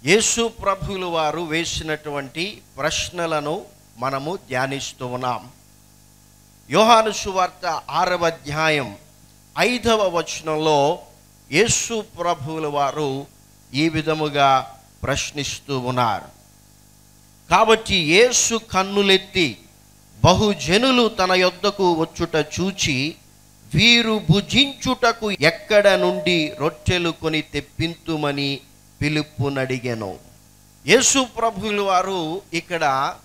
యేసు ప్రభువుల వారు వేసినటువంటి ప్రశ్నలను మనము ధ్యానిస్తూ ఉన్నాం యోహాను సువార్త ఆరవ అధ్యాయం ఐదవ వచనంలో యేసు ప్రభువుల వారు ఈ విధముగా ప్రశ్నిస్తూ ఉన్నారు కాబట్టి యేసు కన్నులెత్తి బహుజనులు తన యొద్దకు వచ్చుట చూచి వీరు భుజించుటకు ఎక్కడ నుండి రొట్టెలు కొని తెప్పింతుమని పిలుపునడిగెను యేసు ప్రభువుల వారు ఇక్కడ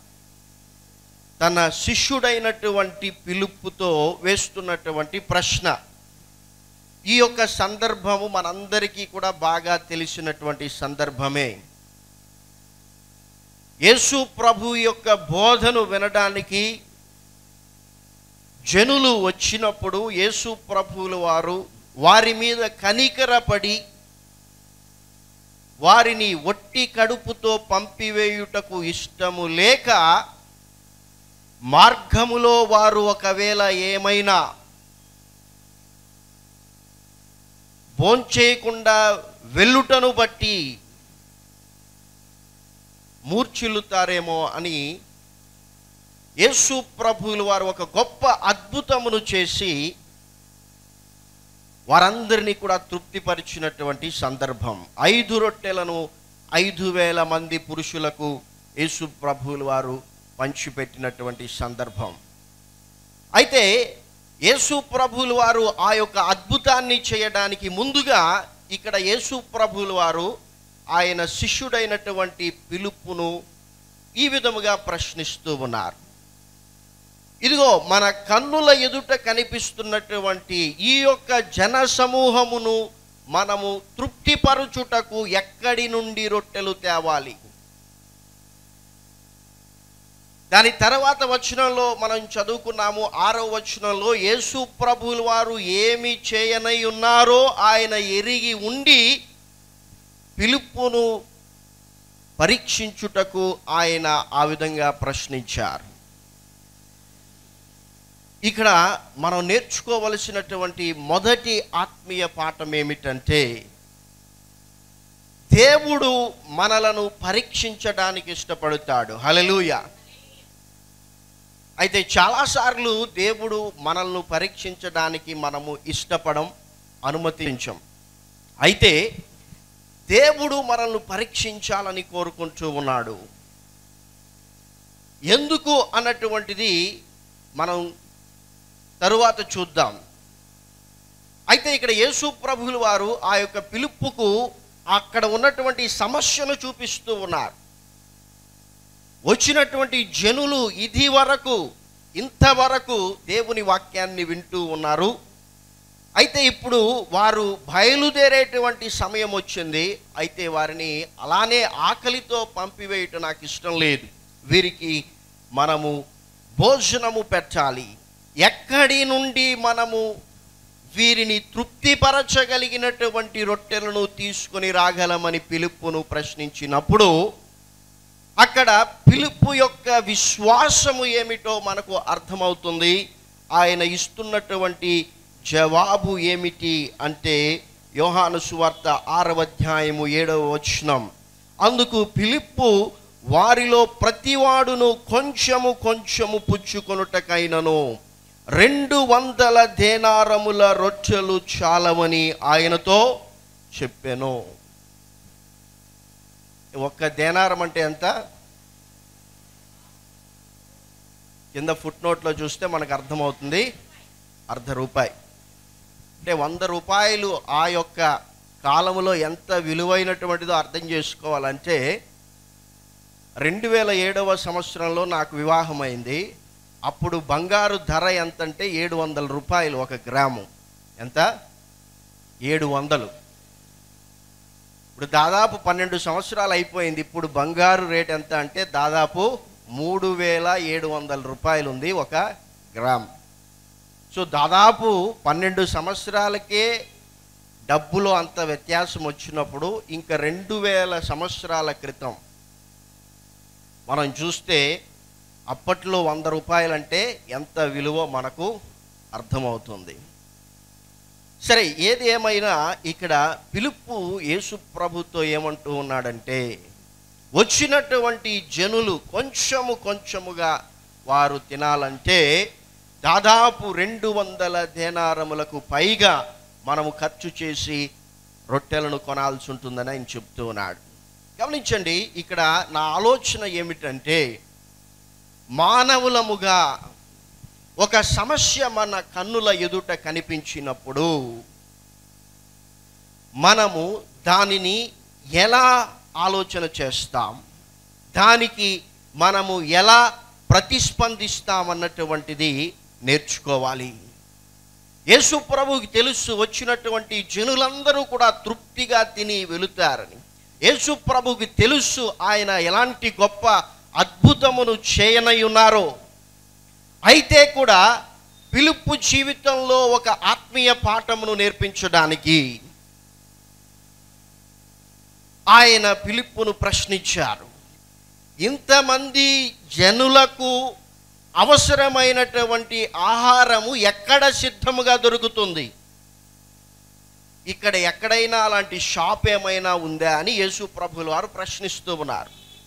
తన శిష్యుడైనటువంటి పిలుపుతో వేస్తున్నటువంటి ప్రశ్న ఈ యొక్క సందర్భము మనందరికీ కూడా బాగా తెలిసినటువంటి సందర్భమే యేసు ప్రభు యొక్క బోధను వినడానికి జనులు వచ్చినప్పుడు యేసు ప్రభువుల వారు వారి మీద కనికరపడి వారిని ఒట్టి కడుపుతో పంపివేయుటకు ఇష్టము లేక మార్గములో వారు ఒకవేళ ఏమైనా భోంచేయకుండా వెళ్ళుటను బట్టి మూర్ఛిల్లుతారేమో అని యేసు ప్రభువులు వారు ఒక గొప్ప అద్భుతమును చేసి వారందరినీ కూడా తృప్తిపరిచినటువంటి సందర్భం ఐదు రొట్టెలను ఐదు వేల మంది పురుషులకు యేసు ప్రభువులు వారు పంచిపెట్టినటువంటి సందర్భం అయితే యేసు ప్రభువులు వారు ఆ యొక్క అద్భుతాన్ని చేయడానికి ముందుగా ఇక్కడ యేసు ప్రభువులు వారు ఆయన శిష్యుడైనటువంటి పిలుపును ఈ విధముగా ప్రశ్నిస్తూ ఉన్నారు ఇదిగో మన కన్నుల ఎదుట కనిపిస్తున్నటువంటి ఈ యొక్క జన సమూహమును మనము తృప్తిపరుచుటకు ఎక్కడి నుండి రొట్టెలు తేవాలి దాని తర్వాత వచనంలో మనం చదువుకున్నాము ఆరో వచనంలో యేసు ప్రభువుల వారు ఏమి చేయనై ఉన్నారో ఆయన ఎరిగి ఉండి పిలుపును పరీక్షించుటకు ఆయన ఆ విధంగా ప్రశ్నించారు ఇక్కడ మనం నేర్చుకోవలసినటువంటి మొదటి ఆత్మీయ పాఠం ఏమిటంటే దేవుడు మనలను పరీక్షించడానికి ఇష్టపడతాడు హలలుయ అయితే చాలాసార్లు దేవుడు మనల్ని పరీక్షించడానికి మనము ఇష్టపడం అనుమతించం అయితే దేవుడు మనల్ని పరీక్షించాలని కోరుకుంటూ ఉన్నాడు ఎందుకు అన్నటువంటిది మనం తరువాత చూద్దాం అయితే ఇక్కడ యేసు ప్రభువులు వారు ఆ యొక్క పిలుపుకు అక్కడ ఉన్నటువంటి సమస్యను చూపిస్తూ ఉన్నారు వచ్చినటువంటి జనులు ఇది వరకు ఇంతవరకు దేవుని వాక్యాన్ని వింటూ ఉన్నారు అయితే ఇప్పుడు వారు బయలుదేరేటువంటి సమయం వచ్చింది అయితే వారిని అలానే ఆకలితో పంపివేయటం నాకు ఇష్టం లేదు వీరికి మనము భోజనము పెట్టాలి ఎక్కడి నుండి మనము వీరిని తృప్తిపరచగలిగినటువంటి రొట్టెలను తీసుకొని రాగలమని పిలుపును ప్రశ్నించినప్పుడు అక్కడ పిలుపు యొక్క విశ్వాసము ఏమిటో మనకు అర్థమవుతుంది ఆయన ఇస్తున్నటువంటి జవాబు ఏమిటి అంటే యోహాను సువార్త ఆరవ అధ్యాయము ఏడవ వచనం అందుకు పిలుపు వారిలో ప్రతివాడును కొంచెము కొంచెము పుచ్చుకొనుటకైనను రెండు వందల దేనారముల రొట్టెలు చాలవని ఆయనతో చెప్పాను ఒక్క దేనారం అంటే ఎంత కింద ఫుట్ నోట్లో చూస్తే మనకు అర్థమవుతుంది అర్ధ రూపాయి అంటే వంద రూపాయలు ఆ యొక్క కాలంలో ఎంత విలువైనటువంటిదో అర్థం చేసుకోవాలంటే రెండు వేల ఏడవ సంవత్సరంలో నాకు వివాహమైంది అప్పుడు బంగారు ధర ఎంత అంటే ఏడు వందల రూపాయలు ఒక గ్రాము ఎంత ఏడు వందలు ఇప్పుడు దాదాపు పన్నెండు సంవత్సరాలు అయిపోయింది ఇప్పుడు బంగారు రేట్ ఎంత అంటే దాదాపు మూడు వేల ఏడు వందల రూపాయలు ఉంది ఒక గ్రామ్ సో దాదాపు పన్నెండు సంవత్సరాలకే డబ్బులో అంత వ్యత్యాసం వచ్చినప్పుడు ఇంకా రెండు వేల సంవత్సరాల క్రితం మనం చూస్తే అప్పట్లో వంద రూపాయలంటే ఎంత విలువ మనకు అర్థమవుతుంది సరే ఏది ఏమైనా ఇక్కడ పిలుపు యేసు ప్రభుతో ఏమంటూ ఉన్నాడంటే వచ్చినటువంటి జనులు కొంచెము కొంచెముగా వారు తినాలంటే దాదాపు రెండు వందల దేనారములకు పైగా మనము ఖర్చు చేసి రొట్టెలను కొనాల్సి ఉంటుందని ఆయన చెప్తూ ఉన్నాడు గమనించండి ఇక్కడ నా ఆలోచన ఏమిటంటే మానవులముగా ఒక సమస్య మన కన్నుల ఎదుట కనిపించినప్పుడు మనము దానిని ఎలా ఆలోచన చేస్తాం దానికి మనము ఎలా ప్రతిస్పందిస్తామన్నటువంటిది నేర్చుకోవాలి యేసు ప్రభువుకి తెలుసు వచ్చినటువంటి జనులందరూ కూడా తృప్తిగా తిని వెళుతారని యేసు ప్రభువుకి తెలుసు ఆయన ఎలాంటి గొప్ప అద్భుతమును చేయనై ఉన్నారో అయితే కూడా పిలుపు జీవితంలో ఒక ఆత్మీయ పాఠమును నేర్పించడానికి ఆయన పిలుపును ప్రశ్నించారు ఇంతమంది జనులకు అవసరమైనటువంటి ఆహారము ఎక్కడ సిద్ధముగా దొరుకుతుంది ఇక్కడ ఎక్కడైనా అలాంటి షాప్ ఏమైనా ఉందా అని యేసు ప్రభులు వారు ప్రశ్నిస్తూ ఉన్నారు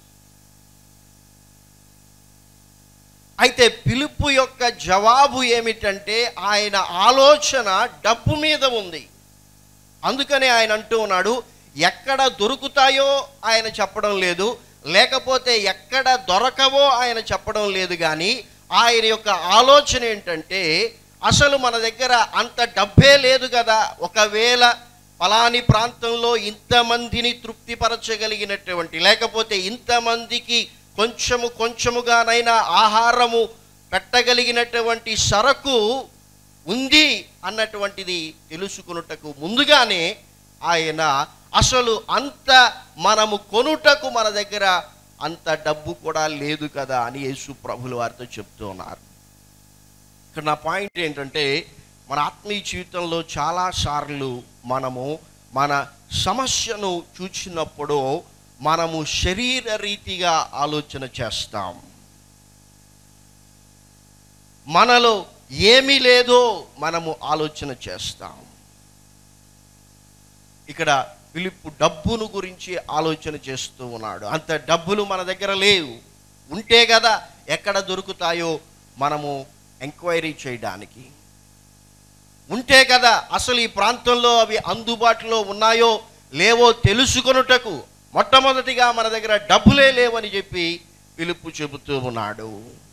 అయితే పిలుపు యొక్క జవాబు ఏమిటంటే ఆయన ఆలోచన డబ్బు మీద ఉంది అందుకనే ఆయన అంటూ ఉన్నాడు ఎక్కడ దొరుకుతాయో ఆయన చెప్పడం లేదు లేకపోతే ఎక్కడ దొరకవో ఆయన చెప్పడం లేదు కానీ ఆయన యొక్క ఆలోచన ఏంటంటే అసలు మన దగ్గర అంత డబ్బే లేదు కదా ఒకవేళ ఫలాని ప్రాంతంలో ఇంతమందిని తృప్తిపరచగలిగినటువంటి లేకపోతే ఇంతమందికి కొంచెము కొంచెముగానైనా ఆహారము పెట్టగలిగినటువంటి సరకు ఉంది అన్నటువంటిది తెలుసుకున్నటకు ముందుగానే ఆయన అసలు అంత మనము కొనుటకు మన దగ్గర అంత డబ్బు కూడా లేదు కదా అని యేసు ప్రభులు వారితో చెప్తూ ఉన్నారు ఇక్కడ నా పాయింట్ ఏంటంటే మన ఆత్మీయ జీవితంలో చాలాసార్లు మనము మన సమస్యను చూచినప్పుడు మనము శరీర రీతిగా ఆలోచన చేస్తాం మనలో ఏమీ లేదో మనము ఆలోచన చేస్తాం ఇక్కడ పిలుపు డబ్బును గురించి ఆలోచన చేస్తూ ఉన్నాడు అంత డబ్బులు మన దగ్గర లేవు ఉంటే కదా ఎక్కడ దొరుకుతాయో మనము ఎంక్వైరీ చేయడానికి ఉంటే కదా అసలు ఈ ప్రాంతంలో అవి అందుబాటులో ఉన్నాయో లేవో తెలుసుకొనుటకు మొట్టమొదటిగా మన దగ్గర డబ్బులే లేవని చెప్పి పిలుపు చెబుతూ ఉన్నాడు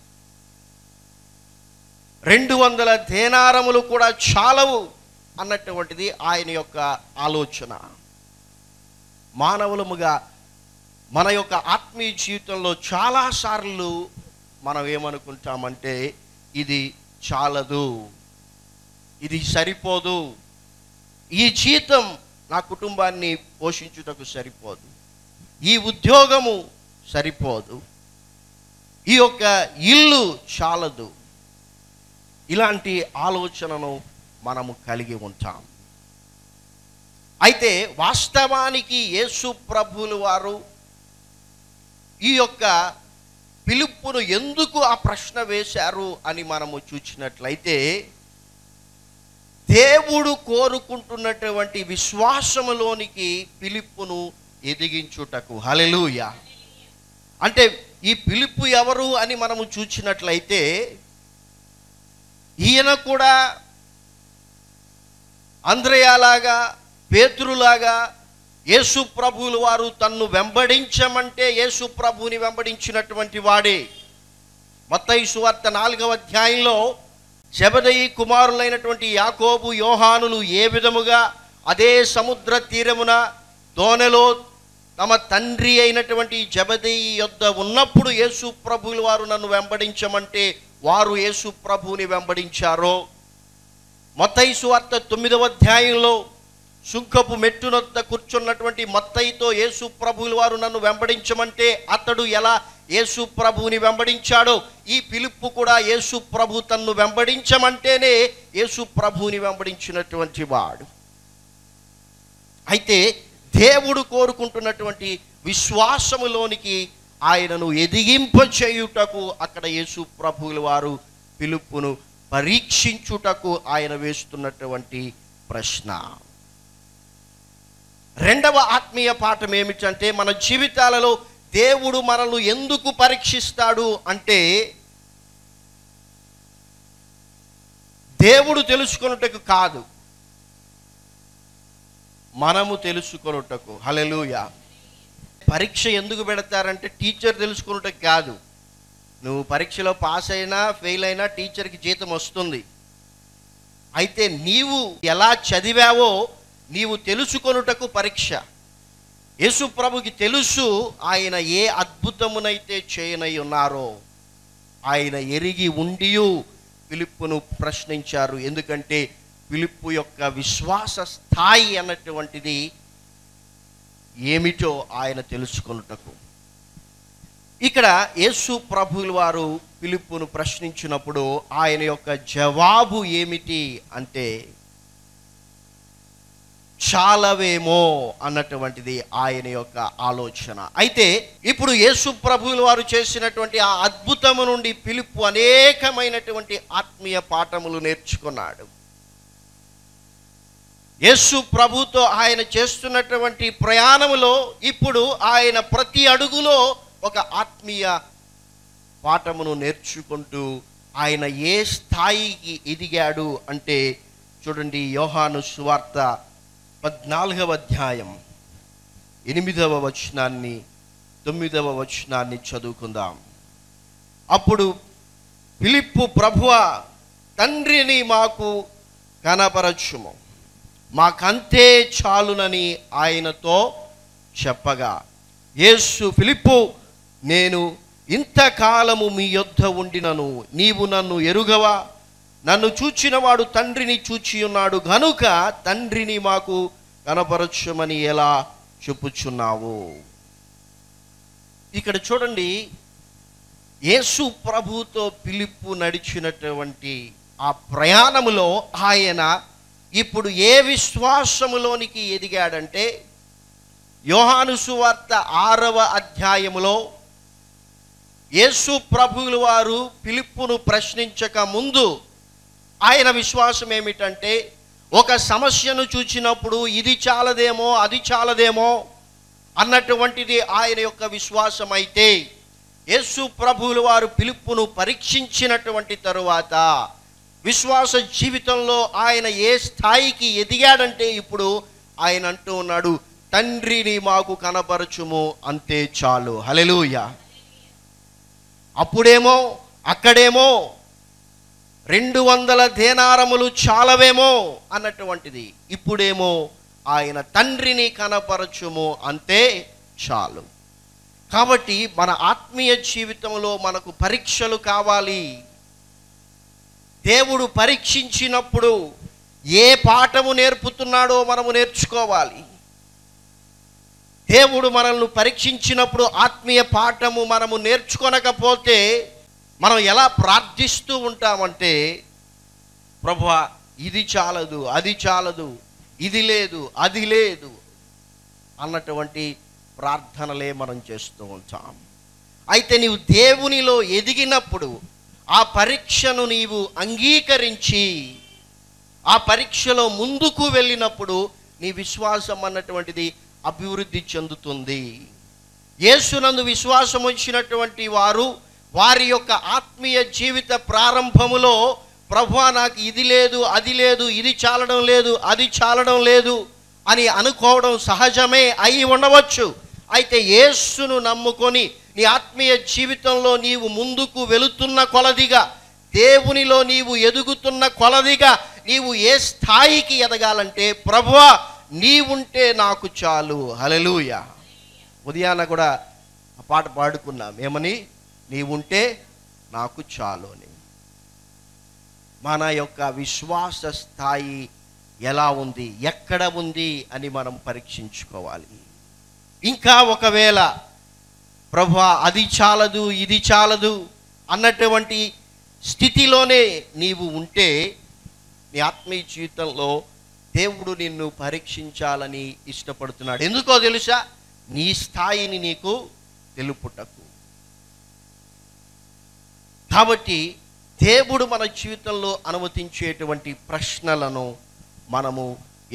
రెండు వందల దేనారములు కూడా చాలవు అన్నటువంటిది ఆయన యొక్క ఆలోచన మానవులముగా మన యొక్క ఆత్మీయ జీవితంలో చాలాసార్లు మనం ఏమనుకుంటామంటే ఇది చాలదు ఇది సరిపోదు ఈ జీతం నా కుటుంబాన్ని పోషించుటకు సరిపోదు ఈ ఉద్యోగము సరిపోదు ఈ యొక్క ఇల్లు చాలదు ఇలాంటి ఆలోచనను మనము కలిగి ఉంటాం అయితే వాస్తవానికి యేసు ప్రభులు వారు ఈ యొక్క పిలుపును ఎందుకు ఆ ప్రశ్న వేశారు అని మనము చూసినట్లయితే దేవుడు కోరుకుంటున్నటువంటి విశ్వాసములోనికి పిలుపును ఎదిగించుటకు హలెలూయ అంటే ఈ పిలుపు ఎవరు అని మనము చూసినట్లయితే ఈయన కూడా అంద్రయాలాగా పేతురులాగా యేసు ప్రభువులు వారు తన్ను వెంబడించమంటే యేసు ప్రభువుని వెంబడించినటువంటి వాడే మత్తయి సువార్త నాలుగవ అధ్యాయంలో శబదయి కుమారులైనటువంటి యాకోబు యోహానులు ఏ విధముగా అదే సముద్ర తీరమున దోనెలో తమ తండ్రి అయినటువంటి జబదయి యొద్ద ఉన్నప్పుడు యేసు ప్రభువులు వారు నన్ను వెంబడించమంటే వారు యేసు ప్రభువుని వెంబడించారో మత్తయి సువార్త తొమ్మిదవ అధ్యాయంలో సుంకపు మెట్టునొద్ద కూర్చున్నటువంటి మత్తయితో యేసు ప్రభువులు వారు నన్ను వెంబడించమంటే అతడు ఎలా యేసు ప్రభువుని వెంబడించాడో ఈ పిలుపు కూడా యేసు ప్రభు తన్ను వెంబడించమంటేనే యేసు ప్రభువుని వెంబడించినటువంటి వాడు అయితే దేవుడు కోరుకుంటున్నటువంటి విశ్వాసములోనికి ఆయనను ఎదిగింపచేయుటకు అక్కడ యేసు ప్రభువుల వారు పిలుపును పరీక్షించుటకు ఆయన వేస్తున్నటువంటి ప్రశ్న రెండవ ఆత్మీయ పాఠం ఏమిటంటే మన జీవితాలలో దేవుడు మనల్ని ఎందుకు పరీక్షిస్తాడు అంటే దేవుడు తెలుసుకొనుటకు కాదు మనము తెలుసుకొనుటకు హలెలూయ పరీక్ష ఎందుకు పెడతారంటే టీచర్ తెలుసుకొనుటకు కాదు నువ్వు పరీక్షలో పాస్ అయినా ఫెయిల్ అయినా టీచర్కి జీతం వస్తుంది అయితే నీవు ఎలా చదివావో నీవు తెలుసుకొనుటకు పరీక్ష యేసు ప్రభుకి తెలుసు ఆయన ఏ అద్భుతమునైతే చేయనై ఉన్నారో ఆయన ఎరిగి ఉండియు పిలుపును ప్రశ్నించారు ఎందుకంటే పిలుపు యొక్క విశ్వాస స్థాయి అన్నటువంటిది ఏమిటో ఆయన తెలుసుకొనుటకు ఇక్కడ యేసు ప్రభువుల వారు పిలుపును ప్రశ్నించినప్పుడు ఆయన యొక్క జవాబు ఏమిటి అంటే చాలవేమో అన్నటువంటిది ఆయన యొక్క ఆలోచన అయితే ఇప్పుడు యేసు ప్రభువుల వారు చేసినటువంటి ఆ అద్భుతము నుండి పిలుపు అనేకమైనటువంటి ఆత్మీయ పాఠములు నేర్చుకున్నాడు యేసు ప్రభుతో ఆయన చేస్తున్నటువంటి ప్రయాణములో ఇప్పుడు ఆయన ప్రతి అడుగులో ఒక ఆత్మీయ పాఠమును నేర్చుకుంటూ ఆయన ఏ స్థాయికి ఎదిగాడు అంటే చూడండి యోహాను సువార్త పద్నాలుగవ అధ్యాయం ఎనిమిదవ వచనాన్ని తొమ్మిదవ వచనాన్ని చదువుకుందాం అప్పుడు పిలిప్పు ప్రభువ తండ్రిని మాకు కనపరచుము మాకంతే చాలునని ఆయనతో చెప్పగా యేసు ఫిలిప్పు నేను ఇంతకాలము మీ యొద్ద ఉండినను నీవు నన్ను ఎరుగవా నన్ను చూచినవాడు తండ్రిని చూచి ఉన్నాడు గనుక తండ్రిని మాకు కనపరచమని ఎలా చెప్పుచున్నావు ఇక్కడ చూడండి యేసు ప్రభుతో పిలుపు నడిచినటువంటి ఆ ప్రయాణములో ఆయన ఇప్పుడు ఏ విశ్వాసములోనికి ఎదిగాడంటే యోహాను సువార్త ఆరవ అధ్యాయములో యేసు ప్రభువుల వారు పిలుపును ప్రశ్నించక ముందు ఆయన విశ్వాసం ఏమిటంటే ఒక సమస్యను చూచినప్పుడు ఇది చాలదేమో అది చాలదేమో అన్నటువంటిది ఆయన యొక్క విశ్వాసం అయితే యేసు ప్రభువుల వారు పిలుపును పరీక్షించినటువంటి తరువాత విశ్వాస జీవితంలో ఆయన ఏ స్థాయికి ఎదిగాడంటే ఇప్పుడు ఆయన అంటూ ఉన్నాడు తండ్రిని మాకు కనపరచుము అంతే చాలు హలెలూయా అప్పుడేమో అక్కడేమో రెండు వందల దేనారములు చాలవేమో అన్నటువంటిది ఇప్పుడేమో ఆయన తండ్రిని కనపరచుము అంతే చాలు కాబట్టి మన ఆత్మీయ జీవితంలో మనకు పరీక్షలు కావాలి దేవుడు పరీక్షించినప్పుడు ఏ పాఠము నేర్పుతున్నాడో మనము నేర్చుకోవాలి దేవుడు మనల్ని పరీక్షించినప్పుడు ఆత్మీయ పాఠము మనము నేర్చుకొనకపోతే మనం ఎలా ప్రార్థిస్తూ ఉంటామంటే ప్రభువా ఇది చాలదు అది చాలదు ఇది లేదు అది లేదు అన్నటువంటి ప్రార్థనలే మనం చేస్తూ ఉంటాం అయితే నీవు దేవునిలో ఎదిగినప్పుడు ఆ పరీక్షను నీవు అంగీకరించి ఆ పరీక్షలో ముందుకు వెళ్ళినప్పుడు నీ విశ్వాసం అన్నటువంటిది అభివృద్ధి చెందుతుంది యేసునందు విశ్వాసం ఉంచినటువంటి వారు వారి యొక్క ఆత్మీయ జీవిత ప్రారంభములో ప్రభువా నాకు ఇది లేదు అది లేదు ఇది చాలడం లేదు అది చాలడం లేదు అని అనుకోవడం సహజమే అయి ఉండవచ్చు అయితే యేసును నమ్ముకొని నీ ఆత్మీయ జీవితంలో నీవు ముందుకు వెళుతున్న కొలదిగా దేవునిలో నీవు ఎదుగుతున్న కొలదిగా నీవు ఏ స్థాయికి ఎదగాలంటే ప్రభువా నీవుంటే నాకు చాలు హలలుయ ఉదయాన కూడా ఆ పాట పాడుకున్నాం ఏమని నీవుంటే నాకు చాలు అని మన యొక్క విశ్వాస స్థాయి ఎలా ఉంది ఎక్కడ ఉంది అని మనం పరీక్షించుకోవాలి ఇంకా ఒకవేళ ప్రభా అది చాలదు ఇది చాలదు అన్నటువంటి స్థితిలోనే నీవు ఉంటే నీ ఆత్మీయ జీవితంలో దేవుడు నిన్ను పరీక్షించాలని ఇష్టపడుతున్నాడు ఎందుకో తెలుసా నీ స్థాయిని నీకు తెలుపుటకు కాబట్టి దేవుడు మన జీవితంలో అనుమతించేటువంటి ప్రశ్నలను మనము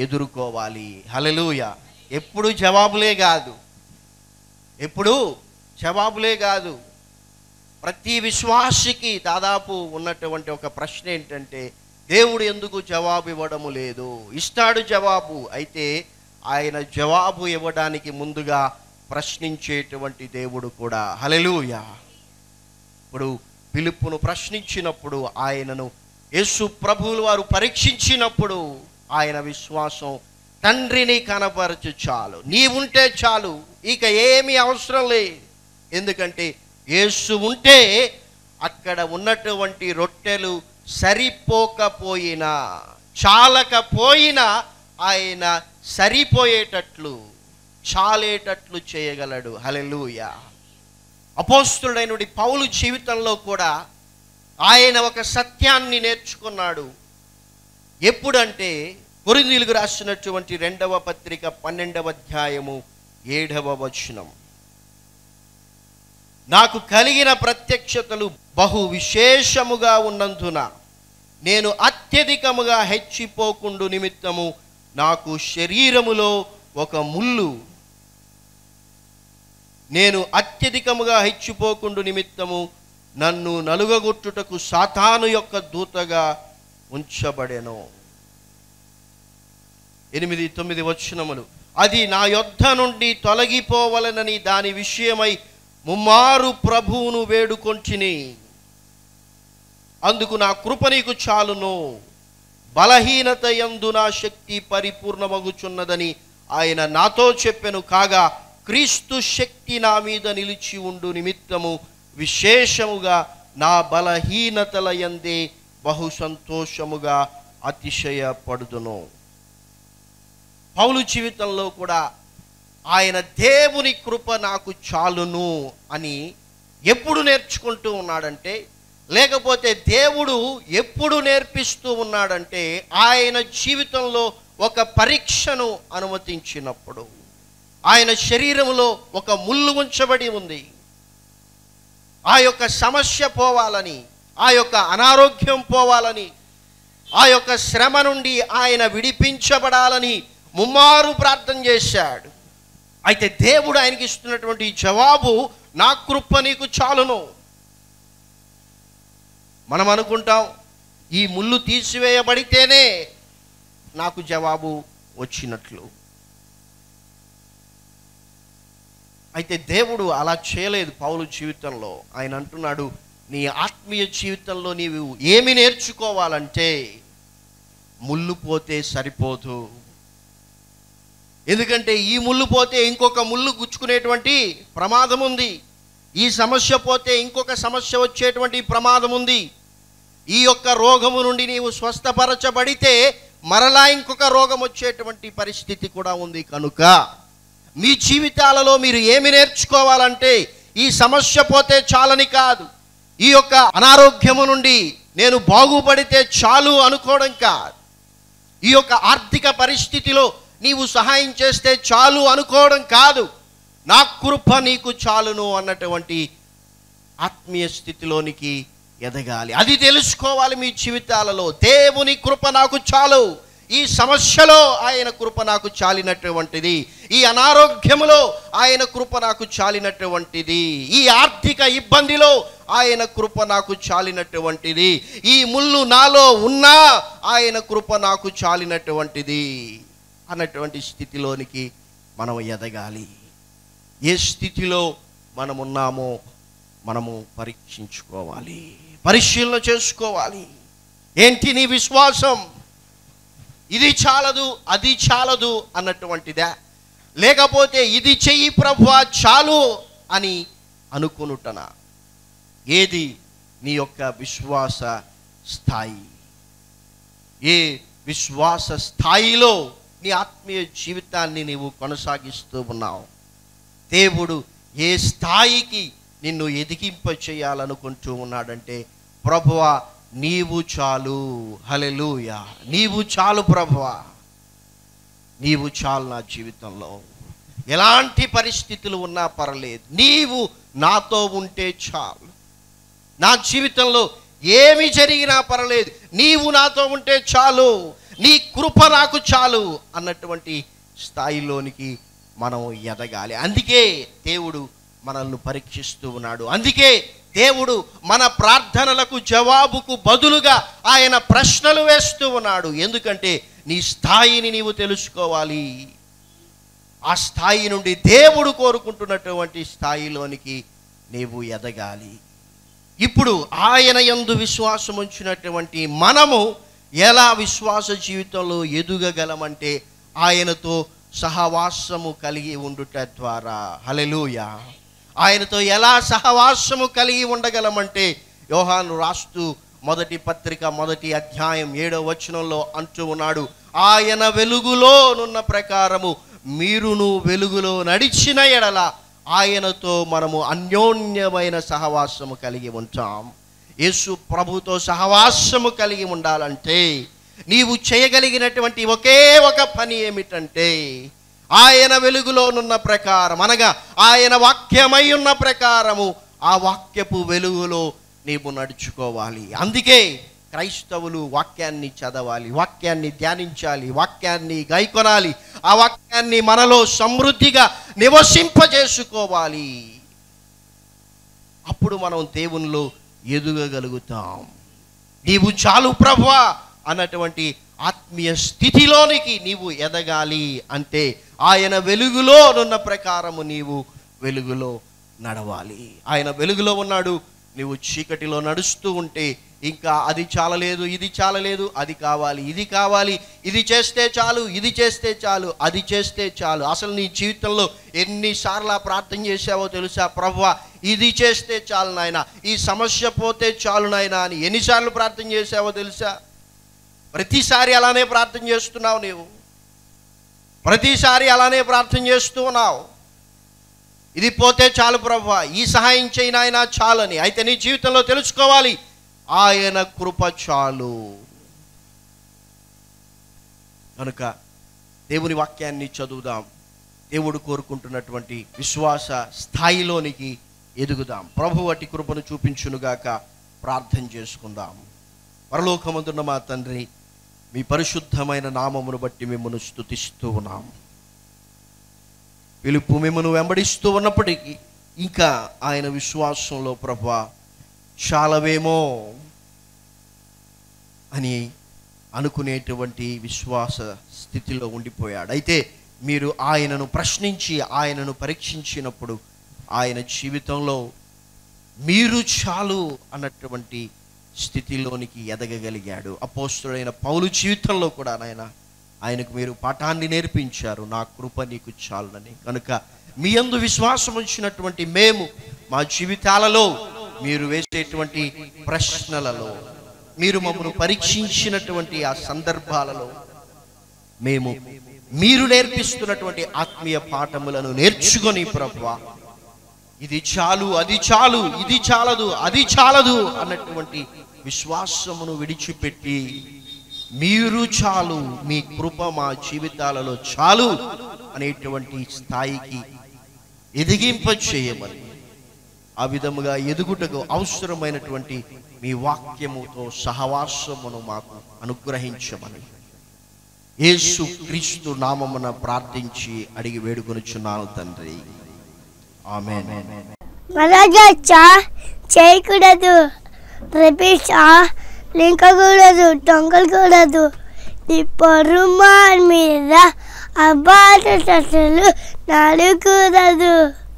ఎదుర్కోవాలి హలలుయ ఎప్పుడు జవాబులే కాదు ఎప్పుడు జవాబులే కాదు ప్రతి విశ్వాసికి దాదాపు ఉన్నటువంటి ఒక ప్రశ్న ఏంటంటే దేవుడు ఎందుకు జవాబు ఇవ్వడము లేదు ఇస్తాడు జవాబు అయితే ఆయన జవాబు ఇవ్వడానికి ముందుగా ప్రశ్నించేటువంటి దేవుడు కూడా హలెలూయా ఇప్పుడు పిలుపును ప్రశ్నించినప్పుడు ఆయనను యేసు ప్రభువులు వారు పరీక్షించినప్పుడు ఆయన విశ్వాసం తండ్రిని కనపరచు చాలు నీవుంటే చాలు ఇక ఏమీ అవసరం లేదు ఎందుకంటే యేసు ఉంటే అక్కడ ఉన్నటువంటి రొట్టెలు సరిపోకపోయినా చాలకపోయినా ఆయన సరిపోయేటట్లు చాలేటట్లు చేయగలడు హలెలూయా అపోస్తుడైనడి పౌలు జీవితంలో కూడా ఆయన ఒక సత్యాన్ని నేర్చుకున్నాడు ఎప్పుడంటే కొరిందీలకు రాసినటువంటి రెండవ పత్రిక పన్నెండవ అధ్యాయము ఏడవ వచనం నాకు కలిగిన ప్రత్యక్షతలు బహు విశేషముగా ఉన్నందున నేను అత్యధికముగా హెచ్చిపోకుండు నిమిత్తము నాకు శరీరములో ఒక ముళ్ళు నేను అత్యధికముగా హెచ్చిపోకుండు నిమిత్తము నన్ను నలుగగొట్టుటకు సాతాను యొక్క దూతగా ఉంచబడెను ఎనిమిది తొమ్మిది వచనములు అది నా యొద్ధ నుండి తొలగిపోవలనని దాని విషయమై ముమ్మారు ప్రభువును వేడుకొంటిని అందుకు నా కృప నీకు చాలును బలహీనత యందు నా శక్తి పరిపూర్ణమగుచున్నదని ఆయన నాతో చెప్పెను కాగా క్రీస్తు శక్తి నా మీద నిలిచి ఉండు నిమిత్తము విశేషముగా నా బలహీనతల యందే బహు సంతోషముగా అతిశయపడుదును పౌలు జీవితంలో కూడా ఆయన దేవుని కృప నాకు చాలును అని ఎప్పుడు నేర్చుకుంటూ ఉన్నాడంటే లేకపోతే దేవుడు ఎప్పుడు నేర్పిస్తూ ఉన్నాడంటే ఆయన జీవితంలో ఒక పరీక్షను అనుమతించినప్పుడు ఆయన శరీరంలో ఒక ముళ్ళు ఉంచబడి ఉంది ఆ యొక్క సమస్య పోవాలని ఆ యొక్క అనారోగ్యం పోవాలని ఆ యొక్క శ్రమ నుండి ఆయన విడిపించబడాలని ముమ్మారు ప్రార్థన చేశాడు అయితే దేవుడు ఆయనకి ఇస్తున్నటువంటి జవాబు నా కృప నీకు చాలును మనం అనుకుంటాం ఈ ముళ్ళు తీసివేయబడితేనే నాకు జవాబు వచ్చినట్లు అయితే దేవుడు అలా చేయలేదు పౌలు జీవితంలో ఆయన అంటున్నాడు నీ ఆత్మీయ జీవితంలో నీవు ఏమి నేర్చుకోవాలంటే ముళ్ళు పోతే సరిపోదు ఎందుకంటే ఈ ముళ్ళు పోతే ఇంకొక ముళ్ళు గుచ్చుకునేటువంటి ప్రమాదం ఉంది ఈ సమస్య పోతే ఇంకొక సమస్య వచ్చేటువంటి ప్రమాదం ఉంది ఈ యొక్క రోగము నుండి నీవు స్వస్థపరచబడితే మరలా ఇంకొక రోగం వచ్చేటువంటి పరిస్థితి కూడా ఉంది కనుక మీ జీవితాలలో మీరు ఏమి నేర్చుకోవాలంటే ఈ సమస్య పోతే చాలని కాదు ఈ యొక్క అనారోగ్యము నుండి నేను బాగుపడితే చాలు అనుకోవడం కాదు ఈ యొక్క ఆర్థిక పరిస్థితిలో నీవు సహాయం చేస్తే చాలు అనుకోవడం కాదు నా కృప నీకు చాలును అన్నటువంటి ఆత్మీయ స్థితిలోనికి ఎదగాలి అది తెలుసుకోవాలి మీ జీవితాలలో దేవుని కృప నాకు చాలు ఈ సమస్యలో ఆయన కృప నాకు చాలినటువంటిది ఈ అనారోగ్యములో ఆయన కృప నాకు చాలినటువంటిది ఈ ఆర్థిక ఇబ్బందిలో ఆయన కృప నాకు చాలినటువంటిది ఈ ముళ్ళు నాలో ఉన్నా ఆయన కృప నాకు చాలినటువంటిది అన్నటువంటి స్థితిలోనికి మనం ఎదగాలి ఏ స్థితిలో మనం ఉన్నామో మనము పరీక్షించుకోవాలి పరిశీలన చేసుకోవాలి ఏంటి నీ విశ్వాసం ఇది చాలదు అది చాలదు అన్నటువంటిదా లేకపోతే ఇది చెయ్యి ప్రభువా చాలు అని అనుకునుటనా ఏది నీ యొక్క విశ్వాస స్థాయి ఏ విశ్వాస స్థాయిలో నీ ఆత్మీయ జీవితాన్ని నీవు కొనసాగిస్తూ ఉన్నావు దేవుడు ఏ స్థాయికి నిన్ను ఎదిగింప చేయాలనుకుంటూ ఉన్నాడంటే ప్రభువా నీవు చాలు హలెలూయా నీవు చాలు ప్రభువా నీవు చాలు నా జీవితంలో ఎలాంటి పరిస్థితులు ఉన్నా పర్లేదు నీవు నాతో ఉంటే చాలు నా జీవితంలో ఏమి జరిగినా పర్లేదు నీవు నాతో ఉంటే చాలు నీ కృప నాకు చాలు అన్నటువంటి స్థాయిలోనికి మనం ఎదగాలి అందుకే దేవుడు మనల్ని పరీక్షిస్తూ ఉన్నాడు అందుకే దేవుడు మన ప్రార్థనలకు జవాబుకు బదులుగా ఆయన ప్రశ్నలు వేస్తూ ఉన్నాడు ఎందుకంటే నీ స్థాయిని నీవు తెలుసుకోవాలి ఆ స్థాయి నుండి దేవుడు కోరుకుంటున్నటువంటి స్థాయిలోనికి నీవు ఎదగాలి ఇప్పుడు ఆయన యందు విశ్వాసం ఉంచినటువంటి మనము ఎలా విశ్వాస జీవితంలో ఎదుగగలమంటే ఆయనతో సహవాసము కలిగి ఉండుట ద్వారా హలెలూయ ఆయనతో ఎలా సహవాసము కలిగి ఉండగలమంటే యోహాను రాస్తూ మొదటి పత్రిక మొదటి అధ్యాయం ఏడో వచనంలో అంటూ ఉన్నాడు ఆయన వెలుగులోనున్న ప్రకారము మీరును వెలుగులో నడిచిన ఎడల ఆయనతో మనము అన్యోన్యమైన సహవాసము కలిగి ఉంటాం యేసు ప్రభుతో సహవాసము కలిగి ఉండాలంటే నీవు చేయగలిగినటువంటి ఒకే ఒక పని ఏమిటంటే ఆయన వెలుగులోనున్న ప్రకారం అనగా ఆయన వాక్యమై ఉన్న ప్రకారము ఆ వాక్యపు వెలుగులో నీవు నడుచుకోవాలి అందుకే క్రైస్తవులు వాక్యాన్ని చదవాలి వాక్యాన్ని ధ్యానించాలి వాక్యాన్ని గైకొనాలి ఆ వాక్యాన్ని మనలో సమృద్ధిగా నివసింపజేసుకోవాలి అప్పుడు మనం దేవునిలో ఎదుగగలుగుతాం నీవు చాలు ప్రభువా అన్నటువంటి ఆత్మీయ స్థితిలోనికి నీవు ఎదగాలి అంటే ఆయన వెలుగులో ఉన్న ప్రకారము నీవు వెలుగులో నడవాలి ఆయన వెలుగులో ఉన్నాడు నీవు చీకటిలో నడుస్తూ ఉంటే ఇంకా అది చాలలేదు ఇది చాలలేదు అది కావాలి ఇది కావాలి ఇది చేస్తే చాలు ఇది చేస్తే చాలు అది చేస్తే చాలు అసలు నీ జీవితంలో ఎన్నిసార్లు ఆ ప్రార్థన చేసావో తెలుసా ప్రభువా ఇది చేస్తే చాలు నాయన ఈ సమస్య పోతే చాలు నాయన అని ఎన్నిసార్లు ప్రార్థన చేసావో తెలుసా ప్రతిసారి అలానే ప్రార్థన చేస్తున్నావు నీవు ప్రతిసారి అలానే ప్రార్థన చేస్తూ ఉన్నావు ఇది పోతే చాలు ప్రభు ఈ సహాయం చేయి నాయన చాలని అయితే నీ జీవితంలో తెలుసుకోవాలి ఆయన కృప చాలు కనుక దేవుని వాక్యాన్ని చదువుదాం దేవుడు కోరుకుంటున్నటువంటి విశ్వాస స్థాయిలోనికి ఎదుగుదాం ప్రభు అటి కృపను చూపించునుగాక ప్రార్థన చేసుకుందాం పరలోకమందున్న మా తండ్రి మీ పరిశుద్ధమైన నామమును బట్టి మిమ్మల్ని స్తుతిస్తూ ఉన్నాం పిలుపు మిమ్మల్ని వెంబడిస్తూ ఉన్నప్పటికీ ఇంకా ఆయన విశ్వాసంలో ప్రభా చాలవేమో అని అనుకునేటువంటి విశ్వాస స్థితిలో ఉండిపోయాడు అయితే మీరు ఆయనను ప్రశ్నించి ఆయనను పరీక్షించినప్పుడు ఆయన జీవితంలో మీరు చాలు అన్నటువంటి స్థితిలోనికి ఎదగగలిగాడు అపోస్తుడైన పౌలు జీవితంలో కూడా నాయన ఆయనకు మీరు పాఠాన్ని నేర్పించారు నా కృప నీకు చాలునని కనుక మీ అందు విశ్వాసం ఉంచినటువంటి మేము మా జీవితాలలో మీరు వేసేటువంటి ప్రశ్నలలో మీరు మమ్మల్ని పరీక్షించినటువంటి ఆ సందర్భాలలో మేము మీరు నేర్పిస్తున్నటువంటి ఆత్మీయ పాఠములను నేర్చుకొని ప్రభువా ఇది చాలు అది చాలు ఇది చాలదు అది చాలదు అన్నటువంటి విశ్వాసమును విడిచిపెట్టి మీరు చాలు మీ కృప మా జీవితాలలో చాలు అనేటువంటి స్థాయికి ఎదిగింప చేయమని ఆ విధముగా ఎదుగుటకు అవసరమైనటువంటి మీ వాక్యముతో సహవాసమును మాకు అనుగ్రహించమని యేసు క్రీస్తు నామమున ప్రార్థించి అడిగి వేడుకొనుచున్నాను తండ్రి ఆమెన్ మరగచ్చా చేయకూడదు ప్రపేశ లింకకూడదు టొంకకూడదు నీ పొరుమాన్ మీద అబాధలు నడకూడదు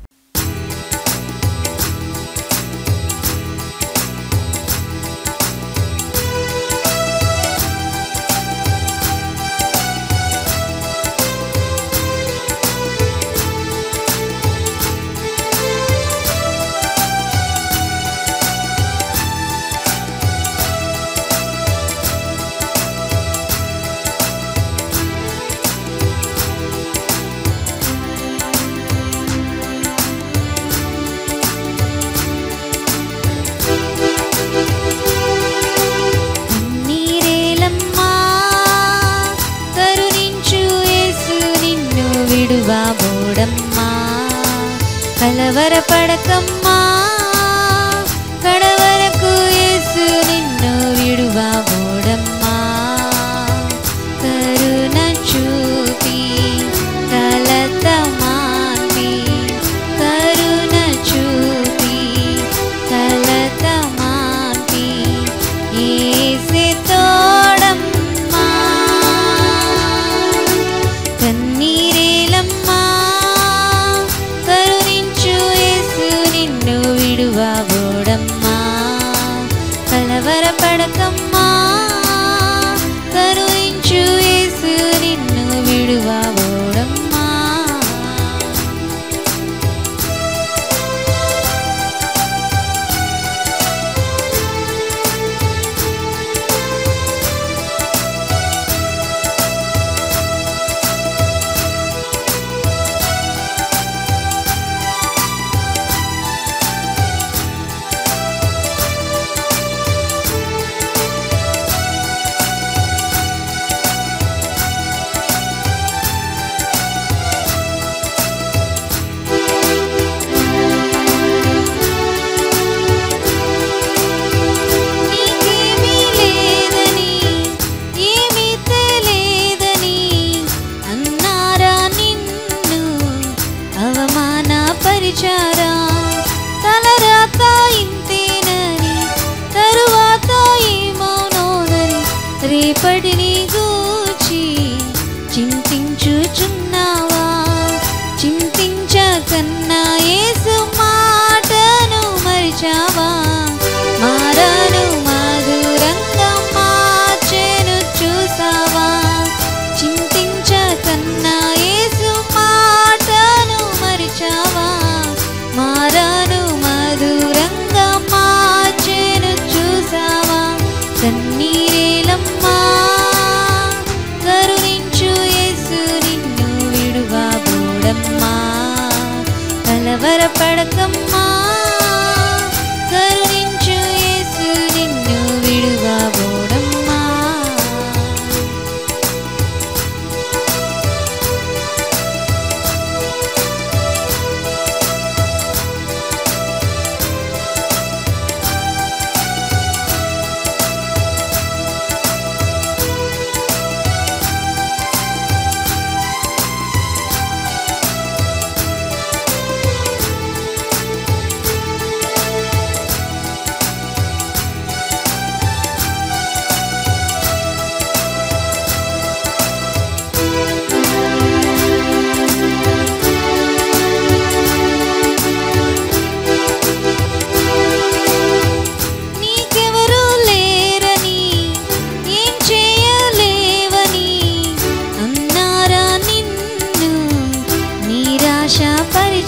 కన్నీరేలమ్మా కరుణించు యేసు నిన్ను విడువబోడమ్మా కలవరపడకమ్మా కడవరకు యేసు నిన్ను విడువబోడమ్మా కరుణ చూపి కలత మాపి కరుణ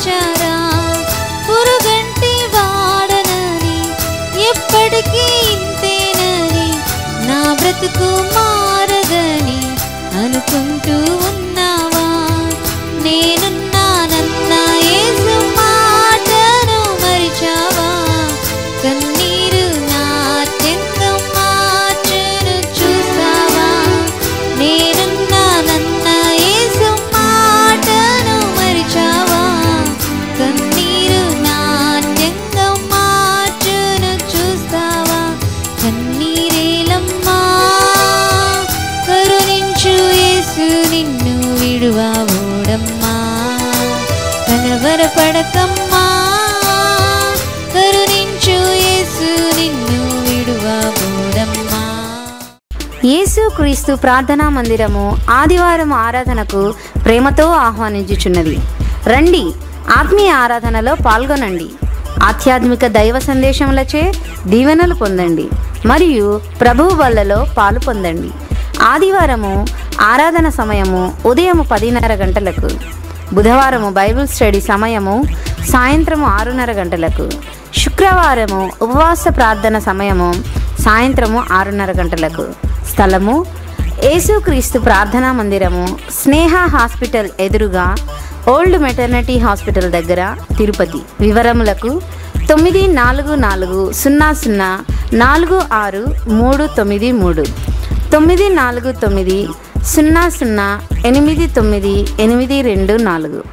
మరిచారా పురుగంటి వాడనని ఎప్పటికీ ఇంతేనని నా బ్రతుకు మారదని అనుకుంటూ ఉన్నావా నేనున్నానన్న యేసు మాటను మరిచావా కన్నీరు నాట్యంగా మార్చును చూసావా నేనున్నానన్న యేసు మాటను మరిచావా కన్నీరు నాట్యంగా మార్చును చూస్తావా కన్నీరేలమ్మా కరుణించు యేసు నిన్ను విడువాడమ్మా కలవరపడకమ్మా కరుణించు యేసు నిన్ను విడువాడమ్మా యేసు క్రీస్తు ప్రార్థనా మందిరము ఆదివారం ఆరాధనకు ప్రేమతో ఆహ్వానించుచున్నది రండి ఆత్మీయ ఆరాధనలో పాల్గొనండి ఆధ్యాత్మిక దైవ సందేశములచే దీవెనలు పొందండి మరియు ప్రభువు వల్లలో పాలు పొందండి ఆదివారము ఆరాధన సమయము ఉదయం పదిన్నర గంటలకు బుధవారము బైబిల్ స్టడీ సమయము సాయంత్రము ఆరున్నర గంటలకు శుక్రవారము ఉపవాస ప్రార్థన సమయము సాయంత్రము ఆరున్నర గంటలకు స్థలము యేసుక్రీస్తు ప్రార్థనా మందిరము స్నేహ హాస్పిటల్ ఎదురుగా ఓల్డ్ మెటర్నిటీ హాస్పిటల్ దగ్గర తిరుపతి వివరములకు తొమ్మిది నాలుగు నాలుగు సున్నా సున్నా నాలుగు ఆరు మూడు తొమ్మిది మూడు తొమ్మిది నాలుగు తొమ్మిది సున్నా సున్నా ఎనిమిది తొమ్మిది ఎనిమిది రెండు నాలుగు